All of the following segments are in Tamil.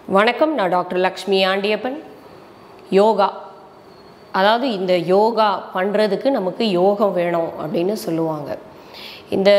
வணக்கம் நான் டாக்டர் லக்ஷ்மி ஆண்டியப்பன் யோகா அதாவது இந்த யோகா பண்ணுறதுக்கு நமக்கு யோகம் வேணும் அப்படின்னு சொல்லுவாங்க இந்த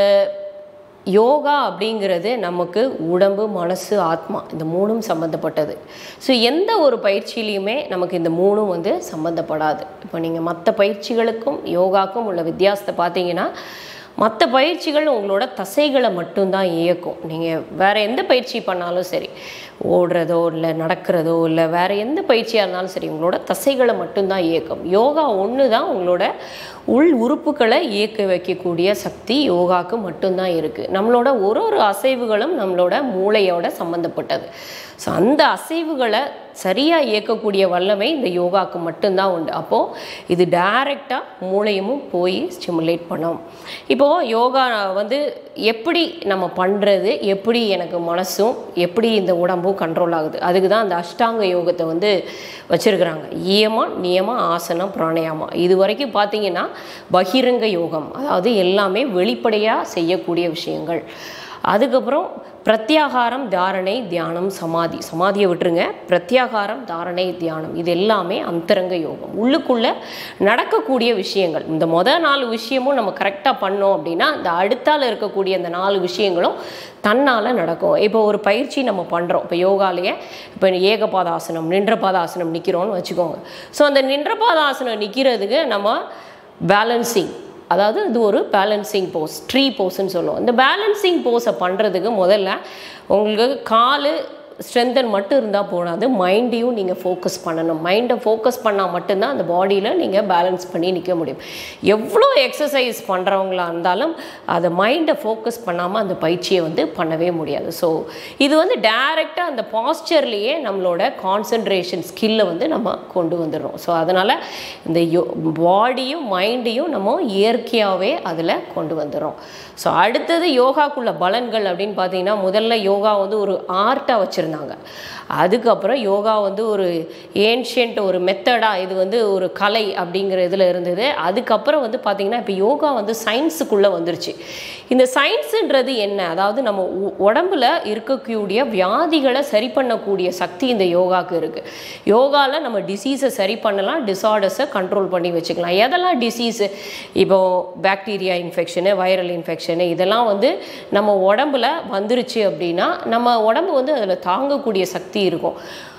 யோகா அப்படிங்கிறது நமக்கு உடம்பு மனசு ஆத்மா இந்த மூணும் சம்மந்தப்பட்டது ஸோ எந்த ஒரு பயிற்சியிலையுமே நமக்கு இந்த மூணும் வந்து சம்மந்தப்படாது இப்போ நீங்கள் மற்ற பயிற்சிகளுக்கும் யோகாக்கும் உள்ள வித்தியாசத்தை பார்த்தீங்கன்னா மற்ற பயிற்சிகள் உங்களோட தசைகளை மட்டும்தான் இயக்கும் நீங்கள் வேறு எந்த பயிற்சி பண்ணாலும் சரி ஓடுறதோ இல்லை நடக்கிறதோ இல்லை வேறு எந்த பயிற்சியாக இருந்தாலும் சரி உங்களோட தசைகளை மட்டும்தான் இயக்கும் யோகா ஒன்று தான் உங்களோட உள் உறுப்புகளை இயக்க வைக்கக்கூடிய சக்தி யோகாவுக்கு மட்டும்தான் இருக்குது நம்மளோட ஒரு ஒரு அசைவுகளும் நம்மளோட மூளையோட சம்மந்தப்பட்டது ஸோ அந்த அசைவுகளை சரியாக இயக்கக்கூடிய வல்லமை இந்த யோகாவுக்கு மட்டும்தான் உண்டு அப்போது இது டைரெக்டாக மூளையும் போய் ஸ்டிமுலேட் பண்ணும் இப்போது யோகா வந்து எப்படி நம்ம பண்ணுறது எப்படி எனக்கு மனசும் எப்படி இந்த உடம்பும் கண்ட்ரோல் ஆகுது அதுக்கு தான் அந்த அஷ்டாங்க யோகத்தை வந்து வச்சுருக்குறாங்க ஈயமம் நியமம் ஆசனம் பிராணாயாமம் இது வரைக்கும் பார்த்தீங்கன்னா பகிரங்க யோகம் அதாவது எல்லாமே வெளிப்படையாக செய்யக்கூடிய விஷயங்கள் அதுக்கப்புறம் பிரத்யாகாரம் தாரணை தியானம் சமாதி சமாதியை விட்டுருங்க பிரத்யாகாரம் தாரணை தியானம் இது எல்லாமே அந்தரங்க யோகம் உள்ளுக்குள்ளே நடக்கக்கூடிய விஷயங்கள் இந்த மொதல் நாலு விஷயமும் நம்ம கரெக்டாக பண்ணோம் அப்படின்னா இந்த அடுத்தால இருக்கக்கூடிய அந்த நாலு விஷயங்களும் தன்னால் நடக்கும் இப்போ ஒரு பயிற்சி நம்ம பண்ணுறோம் இப்போ யோகாலேயே இப்போ ஏகபாதாசனம் நின்ற பாதாசனம் நிற்கிறோன்னு வச்சுக்கோங்க ஸோ அந்த நின்ற பாதாசனம் நிற்கிறதுக்கு நம்ம பேலன்சிங் அதாவது இது ஒரு பேலன்சிங் போஸ் ட்ரீ போஸ்ன்னு சொல்லுவோம் இந்த பேலன்சிங் போஸை பண்ணுறதுக்கு முதல்ல உங்களுக்கு கால் ஸ்ட்ரென்தன் மட்டும் இருந்தால் போடாது மைண்டையும் நீங்கள் ஃபோக்கஸ் பண்ணணும் மைண்டை ஃபோக்கஸ் பண்ணால் மட்டும்தான் அந்த பாடியில் நீங்கள் பேலன்ஸ் பண்ணி நிற்க முடியும் எவ்வளோ எக்ஸசைஸ் பண்ணுறவங்களா இருந்தாலும் அதை மைண்டை ஃபோக்கஸ் பண்ணாமல் அந்த பயிற்சியை வந்து பண்ணவே முடியாது ஸோ இது வந்து டைரெக்டாக அந்த பாஸ்டர்லேயே நம்மளோட கான்சன்ட்ரேஷன் ஸ்கில்லை வந்து நம்ம கொண்டு வந்துடுறோம் ஸோ அதனால் இந்த யோ பாடியும் மைண்டையும் நம்ம இயற்கையாகவே அதில் கொண்டு வந்துடுறோம் ஸோ அடுத்தது யோகாக்குள்ள பலன்கள் அப்படின்னு பார்த்தீங்கன்னா முதல்ல யோகா வந்து ஒரு ஆர்ட்டாக வச்சுருந்தாங்க அதுக்கப்புறம் யோகா வந்து ஒரு ஏன்ஷியன்ட் ஒரு மெத்தடாக இது வந்து ஒரு கலை அப்படிங்கிற இதில் இருந்தது அதுக்கப்புறம் வந்து பார்த்திங்கன்னா இப்போ யோகா வந்து சயின்ஸுக்குள்ளே வந்துருச்சு இந்த சயின்ஸுன்றது என்ன அதாவது நம்ம உ- உடம்புல இருக்கக்கூடிய வியாதிகளை சரி பண்ணக்கூடிய சக்தி இந்த யோகாவுக்கு இருக்குது யோகாவில் நம்ம டிசீஸை சரி பண்ணலாம் டிசார்டர்ஸை கண்ட்ரோல் பண்ணி வச்சுக்கலாம் எதெல்லாம் டிசீஸு இப்போ பாக்டீரியா இன்ஃபெக்ஷனு வைரல் இன்ஃபெக்ஷனு இதெல்லாம் வந்து நம்ம உடம்புல வந்துருச்சு அப்படின்னா நம்ம உடம்பு வந்து அதில் தாங்கக்கூடிய சக்தி இருக்கும்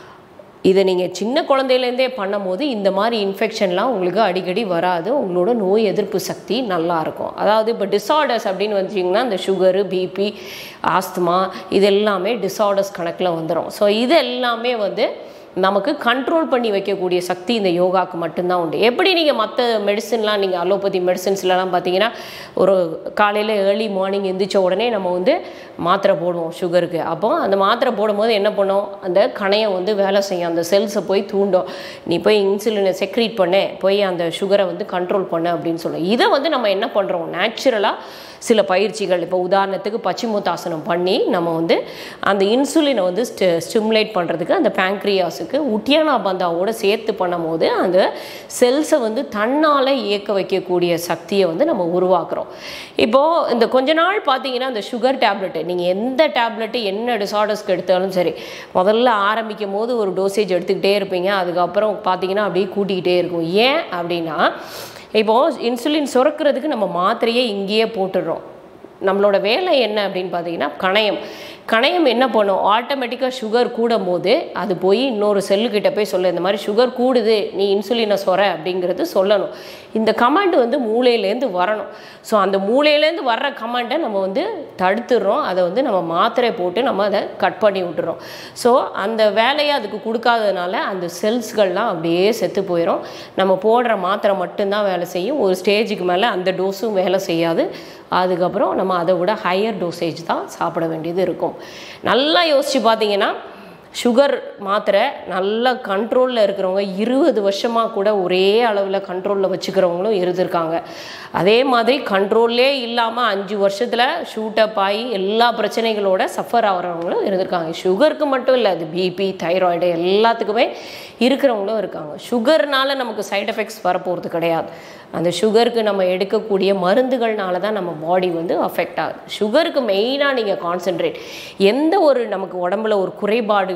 இதை நீங்கள் சின்ன குழந்தையிலேருந்தே பண்ணும்போது இந்த மாதிரி இன்ஃபெக்ஷன்லாம் உங்களுக்கு அடிக்கடி வராது உங்களோட நோய் எதிர்ப்பு சக்தி நல்லா இருக்கும் அதாவது இப்போ டிசார்டர்ஸ் அப்படின்னு வச்சிங்கன்னா இந்த சுகரு பிபி ஆஸ்துமா இது எல்லாமே டிசார்டர்ஸ் கணக்கில் வந்துடும் ஸோ இது எல்லாமே வந்து நமக்கு கண்ட்ரோல் பண்ணி வைக்கக்கூடிய சக்தி இந்த யோகாவுக்கு மட்டும்தான் உண்டு எப்படி நீங்கள் மற்ற மெடிசன்லாம் நீங்கள் அலோபதி மெடிசன்ஸ்லலாம் பார்த்தீங்கன்னா ஒரு காலையில் ஏர்லி மார்னிங் எந்திரிச்ச உடனே நம்ம வந்து மாத்திரை போடுவோம் சுகருக்கு அப்போ அந்த மாத்திரை போடும்போது என்ன பண்ணும் அந்த கணையம் வந்து வேலை செய்யும் அந்த செல்ஸை போய் தூண்டும் நீ போய் இன்சுலினை செக்ரீட் பண்ணு போய் அந்த சுகரை வந்து கண்ட்ரோல் பண்ணு அப்படின்னு சொல்லுவோம் இதை வந்து நம்ம என்ன பண்ணுறோம் நேச்சுரலாக சில பயிற்சிகள் இப்போ உதாரணத்துக்கு பச்சிமுத்தாசனம் பண்ணி நம்ம வந்து அந்த இன்சுலினை வந்து ஸ்டிமுலேட் பண்ணுறதுக்கு அந்த பேங்க்ரியாஸுக்கு உட்டியானா பந்தாவோட சேர்த்து பண்ணும்போது அந்த செல்ஸை வந்து தன்னால் இயக்க வைக்கக்கூடிய சக்தியை வந்து நம்ம உருவாக்குறோம் இப்போது இந்த கொஞ்ச நாள் பார்த்தீங்கன்னா இந்த சுகர் டேப்லெட்டு நீங்கள் எந்த டேப்லெட்டு என்ன டிசார்டர்ஸ்க்கு எடுத்தாலும் சரி முதல்ல ஆரம்பிக்கும் போது ஒரு டோசேஜ் எடுத்துக்கிட்டே இருப்பீங்க அதுக்கப்புறம் பார்த்தீங்கன்னா அப்படியே கூட்டிக்கிட்டே இருக்கும் ஏன் அப்படின்னா இப்போது இன்சுலின் சுரக்கிறதுக்கு நம்ம மாத்திரையே இங்கேயே போட்டுடுறோம் நம்மளோட வேலை என்ன அப்படின்னு பார்த்தீங்கன்னா கணையம் கணையம் என்ன பண்ணும் ஆட்டோமேட்டிக்காக சுகர் கூடும் போது அது போய் இன்னொரு செல்லுக்கிட்ட போய் சொல்ல இந்த மாதிரி சுகர் கூடுது நீ இன்சுலினை சொர அப்படிங்கிறது சொல்லணும் இந்த கமாண்ட் வந்து மூளையிலேருந்து வரணும் ஸோ அந்த மூளையிலேருந்து வர்ற கமாண்டை நம்ம வந்து தடுத்துடுறோம் அதை வந்து நம்ம மாத்திரை போட்டு நம்ம அதை கட் பண்ணி விட்டுறோம் ஸோ அந்த வேலையை அதுக்கு கொடுக்காததுனால அந்த செல்ஸ்கள்லாம் அப்படியே செத்து போயிடும் நம்ம போடுற மாத்திரை மட்டும்தான் வேலை செய்யும் ஒரு ஸ்டேஜுக்கு மேலே அந்த டோஸும் வேலை செய்யாது அதுக்கப்புறம் நம்ம அதை விட ஹையர் டோசேஜ் தான் சாப்பிட வேண்டியது இருக்கும் நல்லா யோசித்து பார்த்தீங்கன்னா சுகர் மாத்திரை நல்ல கண்ட்ரோலில் இருக்கிறவங்க இருபது வருஷமாக கூட ஒரே அளவில் கண்ட்ரோலில் வச்சுக்கிறவங்களும் இருந்திருக்காங்க அதே மாதிரி கண்ட்ரோல்லே இல்லாமல் அஞ்சு வருஷத்தில் ஷூட்டப் ஆகி எல்லா பிரச்சனைகளோட சஃபர் ஆகிறவங்களும் இருந்திருக்காங்க சுகருக்கு மட்டும் இல்லை அது பிபி தைராய்டு எல்லாத்துக்குமே இருக்கிறவங்களும் இருக்காங்க சுகர்னால நமக்கு சைடு எஃபெக்ட்ஸ் வரப்போகிறது கிடையாது அந்த சுகருக்கு நம்ம எடுக்கக்கூடிய மருந்துகள்னால தான் நம்ம பாடி வந்து அஃபெக்ட் ஆகுது சுகருக்கு மெயினாக நீங்கள் கான்சென்ட்ரேட் எந்த ஒரு நமக்கு உடம்புல ஒரு குறைபாடுகள்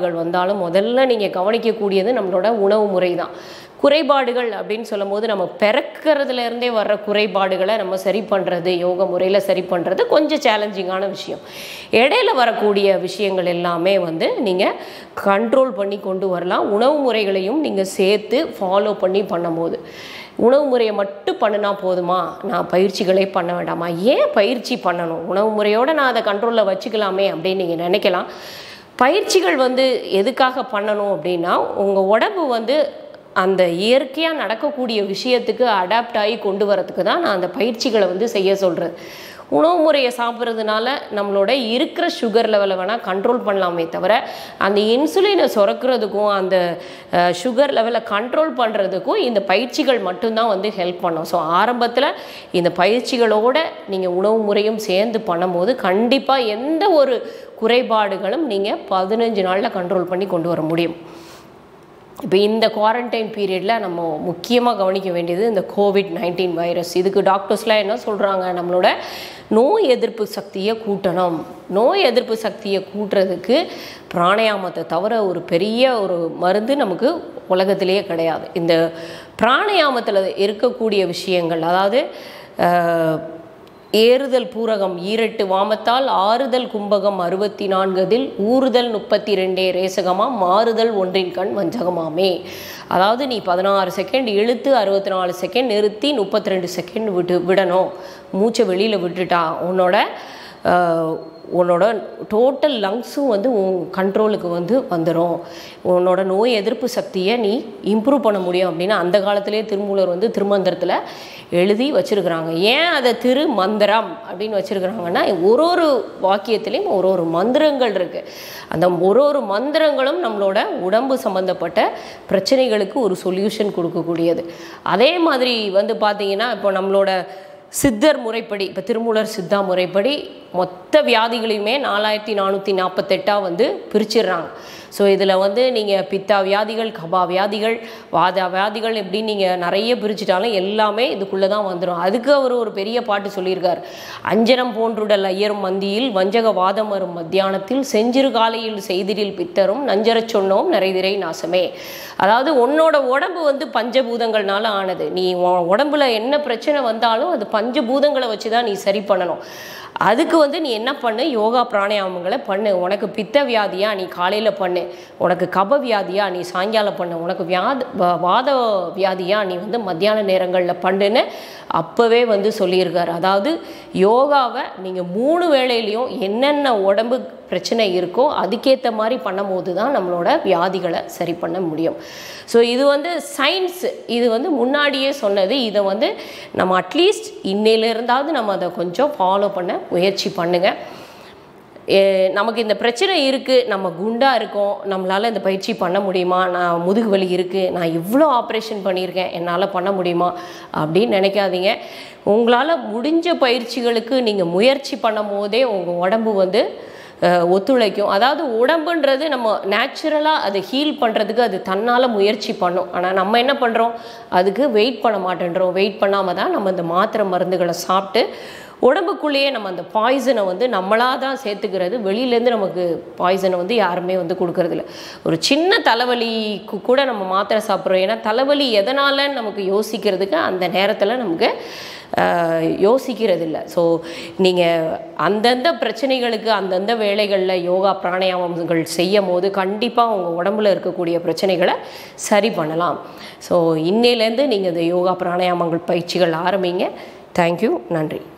குறைபாடுகள் வந்தாலும் முதல்ல நீங்கள் கவனிக்கக்கூடியது நம்மளோட உணவு முறை தான் குறைபாடுகள் அப்படின்னு சொல்லும்போது நம்ம பிறக்கிறதுல இருந்தே வர்ற குறைபாடுகளை நம்ம சரி பண்ணுறது யோக முறையில் சரி பண்ணுறது கொஞ்சம் சேலஞ்சிங்கான விஷயம் இடையில வரக்கூடிய விஷயங்கள் எல்லாமே வந்து நீங்கள் கண்ட்ரோல் பண்ணி கொண்டு வரலாம் உணவு முறைகளையும் நீங்கள் சேர்த்து ஃபாலோ பண்ணி பண்ணும்போது உணவு முறையை மட்டும் பண்ணினா போதுமா நான் பயிற்சிகளே பண்ண வேண்டாமா ஏன் பயிற்சி பண்ணணும் உணவு முறையோடு நான் அதை கண்ட்ரோலில் வச்சுக்கலாமே அப்படின்னு நீங்கள் நினைக்கலாம் பயிற்சிகள் வந்து எதுக்காக பண்ணணும் அப்படின்னா உங்கள் உடம்பு வந்து அந்த இயற்கையாக நடக்கக்கூடிய விஷயத்துக்கு அடாப்ட் ஆகி கொண்டு வரதுக்கு தான் நான் அந்த பயிற்சிகளை வந்து செய்ய சொல்கிறது உணவு முறையை சாப்பிட்றதுனால நம்மளோட இருக்கிற சுகர் லெவலை வேணால் கண்ட்ரோல் பண்ணலாமே தவிர அந்த இன்சுலினை சுரக்கிறதுக்கும் அந்த சுகர் லெவலை கண்ட்ரோல் பண்ணுறதுக்கும் இந்த பயிற்சிகள் மட்டும்தான் வந்து ஹெல்ப் பண்ணும் ஸோ ஆரம்பத்தில் இந்த பயிற்சிகளோட நீங்கள் உணவு முறையும் சேர்ந்து பண்ணும்போது கண்டிப்பாக எந்த ஒரு குறைபாடுகளும் நீங்கள் பதினஞ்சு நாளில் கண்ட்ரோல் பண்ணி கொண்டு வர முடியும் இப்போ இந்த குவாரண்டைன் பீரியடில் நம்ம முக்கியமாக கவனிக்க வேண்டியது இந்த கோவிட் நைன்டீன் வைரஸ் இதுக்கு டாக்டர்ஸ்லாம் என்ன சொல்கிறாங்க நம்மளோட நோய் எதிர்ப்பு சக்தியை கூட்டணும் நோய் எதிர்ப்பு சக்தியை கூட்டுறதுக்கு பிராணாயாமத்தை தவிர ஒரு பெரிய ஒரு மருந்து நமக்கு உலகத்திலேயே கிடையாது இந்த பிராணாயாமத்தில் இருக்கக்கூடிய விஷயங்கள் அதாவது அஹ், ஏறுதல் பூரகம் ஈரெட்டு வாமத்தால் ஆறுதல் கும்பகம் அறுபத்தி நான்கதில் ஊறுதல் முப்பத்தி ரெண்டே ரேசகமாம் மாறுதல் ஒன்றின் கண் வஞ்சகமாமே அதாவது நீ பதினாறு செகண்ட் இழுத்து அறுபத்தி நாலு செகண்ட் நிறுத்தி முப்பத்தி ரெண்டு செகண்ட் விட்டு விடணும் மூச்சை வெளியில் விட்டுட்டா உன்னோட ஆஹ், உன்னோட டோட்டல் லங்ஸும் வந்து உன் கண்ட்ரோலுக்கு வந்து வந்துடும் உன்னோட நோய் எதிர்ப்பு சக்தியை நீ இம்ப்ரூவ் பண்ண முடியும் அப்படின்னு அந்த காலத்திலேயே திருமூலர் வந்து திருமந்திரத்தில் எழுதி வச்சிருக்கிறாங்க ஏன் அதை திரு மந்திரம் அப்படின்னு வச்சிருக்கிறாங்கன்னா ஒரு ஒரு வாக்கியத்திலையும் ஒரு ஒரு மந்திரங்கள் இருக்குது அந்த ஒரு ஒரு மந்திரங்களும் நம்மளோட உடம்பு சம்மந்தப்பட்ட பிரச்சனைகளுக்கு ஒரு சொல்யூஷன் கொடுக்கக்கூடியது அதே மாதிரி வந்து பார்த்தீங்கன்னா இப்போ நம்மளோட சித்தர் முறைப்படி இப்போ திருமூலர் சித்தா முறைப்படி மொத்த வியாதிகளையுமே நாலாயிரத்தி நானூற்றி நாற்பத்தெட்டாக வந்து பிரிச்சிடுறாங்க ஸோ இதில் வந்து நீங்கள் பித்தா வியாதிகள் கபா வியாதிகள் வாத வியாதிகள் எப்படின்னு நீங்கள் நிறைய பிரிச்சுட்டாலும் எல்லாமே இதுக்குள்ளே தான் வந்துடும் அதுக்கு அவர் ஒரு பெரிய பாட்டு சொல்லியிருக்கார் அஞ்சனம் போன்றுடல் ஐயரும் மந்தியில் வஞ்சக வாதம் வரும் மத்தியானத்தில் செஞ்சிறு காலையில் செய்திரில் பித்தரும் நஞ்சரச் சொன்னோம் நிறைதிரை நாசமே அதாவது உன்னோட உடம்பு வந்து பஞ்சபூதங்கள்னால ஆனது நீ உன் உடம்புல என்ன பிரச்சனை வந்தாலும் அது பஞ்சபூதங்களை வச்சு தான் நீ சரி பண்ணணும் அதுக்கு வந்து நீ என்ன பண்ணு யோகா பிராணாயாமங்களை பண்ணு உனக்கு பித்த வியாதியா நீ காலையில் பண்ணு உனக்கு கப வியாதியா நீ சாயங்காலம் பண்ணு உனக்கு வியாத வ- வாத வியாதியா நீ வந்து மத்தியான நேரங்களில் பண்ணுன்னு அப்போவே வந்து சொல்லியிருக்காரு அதாவது யோகாவை நீங்கள் மூணு வேளையிலையும் என்னென்ன உடம்பு பிரச்சனை இருக்கோ அதுக்கேற்ற மாதிரி பண்ணும்போது தான் நம்மளோட வியாதிகளை சரி பண்ண முடியும் ஸோ இது வந்து சயின்ஸ் இது வந்து முன்னாடியே சொன்னது இதை வந்து நம்ம அட்லீஸ்ட் இன்னையிலிருந்தாவது நம்ம அதை கொஞ்சம் ஃபாலோ பண்ண முயற்சி பண்ணுங்கள் ஏ, நமக்கு இந்த பிரச்சனை இருக்குது நம்ம குண்டாக இருக்கோம் நம்மளால் இந்த பயிற்சி பண்ண முடியுமா நான் முதுகு வலி இருக்குது நான் இவ்வளோ ஆப்ரேஷன் பண்ணியிருக்கேன் என்னால் பண்ண முடியுமா அப்படின்னு நினைக்காதீங்க உங்களால் முடிஞ்ச பயிற்சிகளுக்கு நீங்கள் முயற்சி பண்ணும் போதே உங்கள் உடம்பு வந்து அஹ், ஒத்துழைக்கும் அதாவது உடம்புன்றது நம்ம நேச்சுரலாக அதை ஹீல் பண்ணுறதுக்கு அது தன்னால் முயற்சி பண்ணும் ஆனால் நம்ம என்ன பண்ணுறோம் அதுக்கு வெயிட் பண்ண மாட்டேன்றோம் வெயிட் பண்ணாமல் தான் நம்ம இந்த மாத்திரை மருந்துகளை சாப்பிட்டு உடம்புக்குள்ளேயே நம்ம அந்த பாய்சனை வந்து நம்மளாக தான் சேர்த்துக்கிறது வெளியிலேருந்து நமக்கு பாய்சனை வந்து யாருமே வந்து கொடுக்கறதில்ல ஒரு சின்ன தலைவலிக்கு கூட நம்ம மாத்திரை சாப்பிட்றோம் ஏன்னா தலைவலி எதனால நமக்கு யோசிக்கிறதுக்கு அந்த நேரத்தில் நமக்கு ஆஹ், யோசிக்கிறது இல்லை ஸோ நீங்கள் அந்தந்த பிரச்சனைகளுக்கு அந்தந்த வேலைகளில் யோகா பிராணாயாமங்கள் செய்யும் போது கண்டிப்பாக உங்கள் உடம்புல இருக்கக்கூடிய பிரச்சனைகளை சரி பண்ணலாம் ஸோ இன்னையிலேருந்து நீங்கள் இந்த யோகா பிராணாயாமங்கள் பயிற்சிகள் ஆரம்பிங்க தேங்க்யூ நன்றி